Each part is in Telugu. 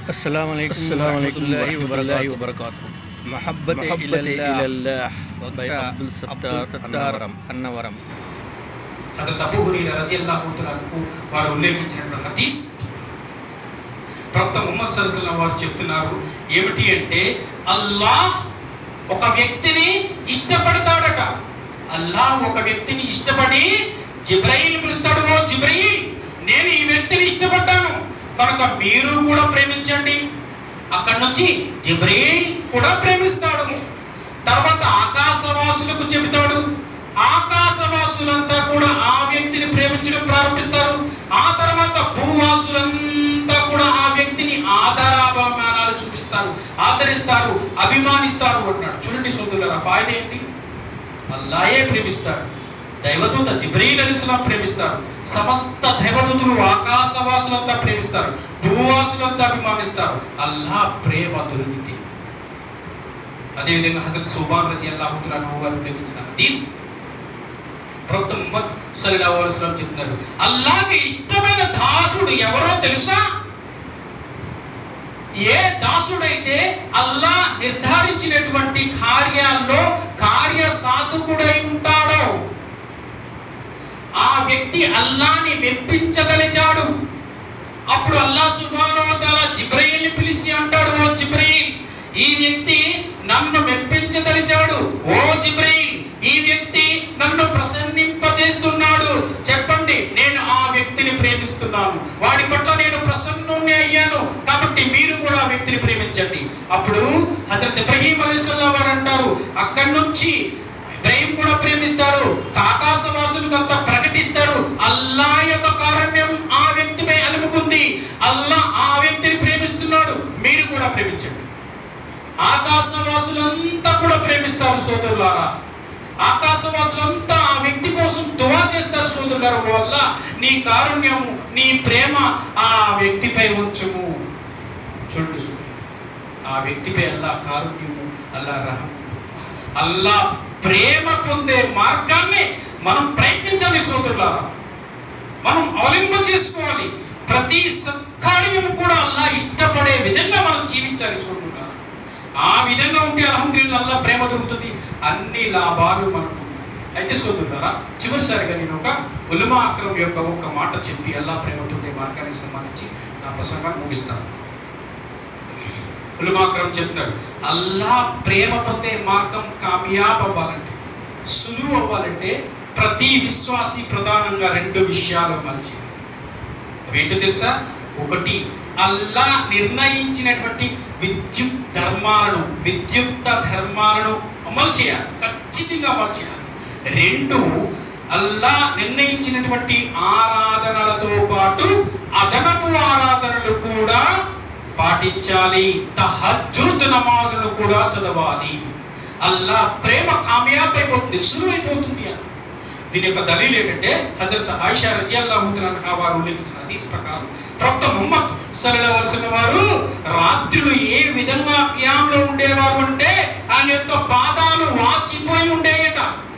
السلام عليكم السلام ورحمة عليكم الله ورحمة الله وبركاته محبة محبة إلى الله by డాక్టర్ అబ్దుల్ సత్తార్ అబ్దుల్ సత్తార్ అన్నవరం హజరత్ అబూ హురైరా రజియల్లాహు తఆలాకు వారు ఉల్లేఖించినటువంటి హదీస్ ప్రవక్త ముహమ్మద్ సల్లాల్లాహు వారు చెప్తున్నారు ఏమిటి అంటే అల్లాహ్ ఒక వ్యక్తిని ఇష్టపడతాడట అల్లాహ్ ఒక వ్యక్తిని ఇష్టపడి జిబ్రయిల్ పిలుస్తాడు ఓ జిబ్రయిల్ నేను ఈ వ్యక్తిని ఇష్టపడ్డాను కనుక మీరు కూడా ప్రేమించండి అక్కడి నుంచి జిబ్రయిల్ కూడా ప్రేమిస్తాడు తర్వాత ఆకాశవాసులకు చెబుతాడు ఆకాశవాసులంతా కూడా ఆ వ్యక్తిని ప్రేమించడం ప్రారంభిస్తారు ఆ తర్వాత భూవాసులంతా కూడా ఆ వ్యక్తిని ఆదరాభిమానాలు చూపిస్తారు ఆదరిస్తారు అభిమానిస్తారు అంటున్నాడు చూడండి సోదరులారా ఫాయిద ఏంటి అల్లాయే ప్రేమిస్తాడు దైవదూత జిబ్రీల్ అలిస్లాం ప్రేమిస్తారు సమస్త దైవదూతులు ఆకాశవాసులంతా ప్రేమిస్తారు భూవాసులంతా అభిమానిస్తారు అల్లా ప్రేమ దొరికితే అదేవిధంగా హజరత్ సుబాన్ రజి అల్లాహు తఆలా వారు ఉల్లేఖించిన హదీస్ ప్రవక్త ముహమ్మద్ సల్లల్లాహు అలైహి వసల్లం చెప్తున్నారు అల్లాహ్కి ఇష్టమైన దాసుడు ఎవరో తెలుసా ఏ దాసుడైతే అల్లా నిర్ధారించినటువంటి కార్యాల్లో కార్య సాధకుడై ఉంటాడో ఆ వ్యక్తి అల్లాని మెప్పించగలిచాడు అప్పుడు అల్లా సుబ్హానహు తాలా జిబ్రయిల్ని పిలిచి అంటాడు ఓ జిబ్రయిల్ ఈ వ్యక్తి నన్ను మెప్పించదలిచాడు ఓ జిబ్రయిల్ ఈ వ్యక్తి నన్ను ప్రసన్నింపజేస్తున్నాడు చెప్పండి నేను ఆ వ్యక్తిని ప్రేమిస్తున్నాను వాడి పట్ల నేను ప్రసన్నుని అయ్యాను కాబట్టి మీరు కూడా ఆ వ్యక్తిని ప్రేమించండి అప్పుడు హజరత్ ఇబ్రహీం అలీస్లాం వారు అంటారు అక్కడి నుంచి ఇబ్రహీం కూడా ప్రేమిస్తారు ఆకాశవాసులకు అంతా ప్రకటిస్తారు అల్లా యొక్క కారణ్యం ఆ వ్యక్తిపై అలుముకుంది అల్లా ఆ వ్యక్తిని ప్రేమిస్తున్నాడు మీరు కూడా ప్రేమించండి ఆకాశవాసులంతా కూడా ప్రేమిస్తారు సోదరులారా ఆకాశవాసులంతా ఆ వ్యక్తి కోసం దువా చేస్తారు సోదరులారా వల్ల నీ కారుణ్యము నీ ప్రేమ ఆ వ్యక్తిపై ఉంచుము చూడండి సోదరులు ఆ వ్యక్తిపై అల్లా కారుణ్యము అల్లా రహము అల్లా ప్రేమ పొందే మార్గాన్ని మనం ప్రయత్నించాలి సోదరులారా మనం అవలింబ చేసుకోవాలి ప్రతి సత్కార్యము కూడా అల్లా ఇష్టపడే విధంగా మనం జీవించాలి సోదరులారా ఆ విధంగా ఉంటే అల్హమ్దుల్లా అల్లా ప్రేమ దొరుకుతుంది అన్ని లాభాలు మనకు ఉన్నాయి. అయితే సోదరులారా చివరిసారిగా నేను ఒక ఉలమా అక్రమ్ యొక్క ఒక మాట చెప్పి అల్లా ప్రేమ పొందే మార్గానికి సంబంధించి నా ప్రసంగాన్ని ముగిస్తాను ఉలమాక్రం చెప్తున్నారు అల్లా ప్రేమ పొందే మార్గం కామయాబ్ అవ్వాలంటే సులువు అవ్వాలంటే ప్రతి విశ్వాసి ప్రధానంగా రెండు విషయాలు అమలు చేయాలి అవేంటో తెలుసా ఒకటి అల్లా నిర్ణయించినటువంటి విద్యుత్ ధర్మాలను విద్యుక్త ధర్మాలను అమలు చేయాలి ఖచ్చితంగా అమలు చేయాలి రెండు అల్లా నిర్ణయించినటువంటి ఆరాధనలతో పాటు అదనపు ఆరాధనలు కూడా పాటించాలి తహజ్జుద్ నమాజులు కూడా చదవాలి అల్లా ప్రేమ కామయాబ్ అయిపోతుంది సులువు అయిపోతుంది అని దీని యొక్క దలీల్ ఏంటంటే హజరత్ ఆయిషా రజియల్లాహు తఆలా వారు ఉల్లేఖించిన హదీస్ ప్రకారం ప్రవక్త ముహమ్మద్ సల్లల్లాహు అలైహి వసల్లం వారు రాత్రులు ఏ విధంగా క్యామ్లో ఉండేవారు అంటే ఆయన యొక్క పాదాలు వాచిపోయి ఉండేయట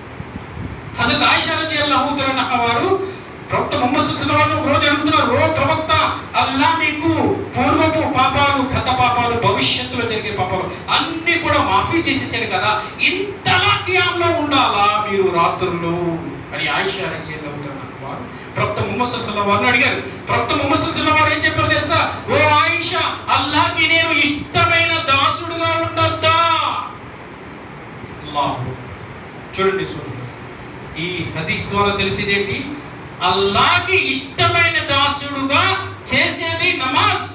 హజరత్ ఆయిషా రజియల్లాహు తఆలా వారు ప్రవక్త ముహమ్మద్ సల్లల్లాహు అలైహి వసల్లం రోజు అడుగుతున్నారు ఓ ప్రవక్త అల్లా మీకు పూర్వపు పాపాలు గత పాపాలు భవిష్యత్తులో జరిగే పాపాలు అన్ని కూడా మాఫీ చేసేసాడు కదా ఇంతలా క్రియాంలో ఉండాలా మీరు రాత్రులు అని ఆయిషా రజియల్లాహు తఆలా వారు ప్రవక్త ముహమ్మద్ సల్లల్లాహు వారిని అడిగారు ప్రవక్త ముహమ్మద్ సల్లల్లాహు వారు ఏం చెప్పారు తెలుసా ఓ ఆయిషా అల్లాహ్కి నేను ఇష్టమైన దాసుడుగా ఉండొద్దా అల్లాహు చూడండి చూడండి ఈ హదీస్ ద్వారా తెలిసేది ఏంటి అల్లాకి ఇష్టమైన దాసుడుగా చేసేది నమాజ్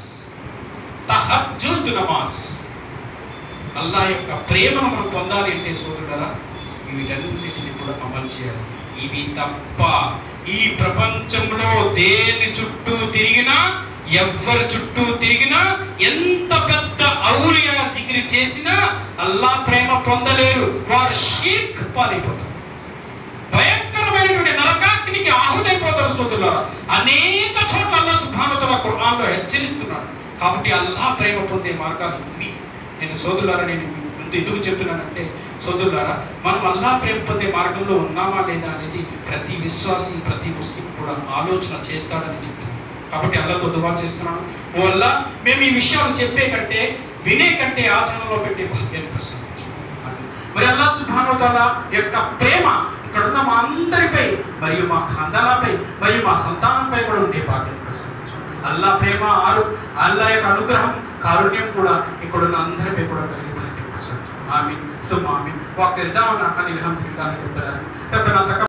తహజ్జుద్ నమాజ్ అల్లా యొక్క ప్రేమను మనం పొందాలి అంటే సోదరులారా వీటన్నిటిని కూడా అమలు చేయాలి ఇవి తప్ప ఈ ప్రపంచంలో దేని చుట్టూ తిరిగినా ఎవ్వరి చుట్టూ తిరిగినా ఎంత పెద్ద ఔలియా సిగిరి చేసినా అల్లా ప్రేమ పొందలేరు వారు షీక్ పాలైపోతారు భయంకరమైనటువంటి నరకాగ్నికి ఆహుతైపోతారు సోదరులారా అనేక చోట్ల అల్లా సుభానతల ఖురాన్లో హెచ్చరిస్తున్నాడు కాబట్టి అల్లా ప్రేమ పొందే మార్గాలు ఇవి నేను సోదరులారా నేను మీ ముందు ఎందుకు చెప్తున్నానంటే సోదరులారా మనం అల్లా ప్రేమ పొందే మార్గంలో ఉన్నామా లేదా అనేది ప్రతి విశ్వాసి ప్రతి ముస్లిం కూడా ఆలోచన చేస్తాడని చెప్తున్నాను కాబట్టి అల్లతో దువా చేస్తున్నాను ఓ అల్లా మేము ఈ విషయాలు చెప్పే కంటే వినే కంటే ఆచరణలో పెట్టే భాగ్యాన్ని ప్రసాదించు మరి అల్లా సుబ్హాను తాలా యొక్క ప్రేమ ఇక్కడ ఉన్న మా అందరిపై మరియు మా ఖాందాలపై మరియు మా సంతానంపై కూడా ఉండే భాగ్యాన్ని ప్రసాదించు అల్లా ప్రేమ ఆరు అల్లా యొక్క అనుగ్రహం కారుణ్యం కూడా ఇక్కడ ఉన్న అందరిపై కూడా కలిగే భాగ్యం ప్రసాదించు ఆమీన్ ثم آمين وآخر دعوانا أن الحمد لله رب العالمين ربنا تقبل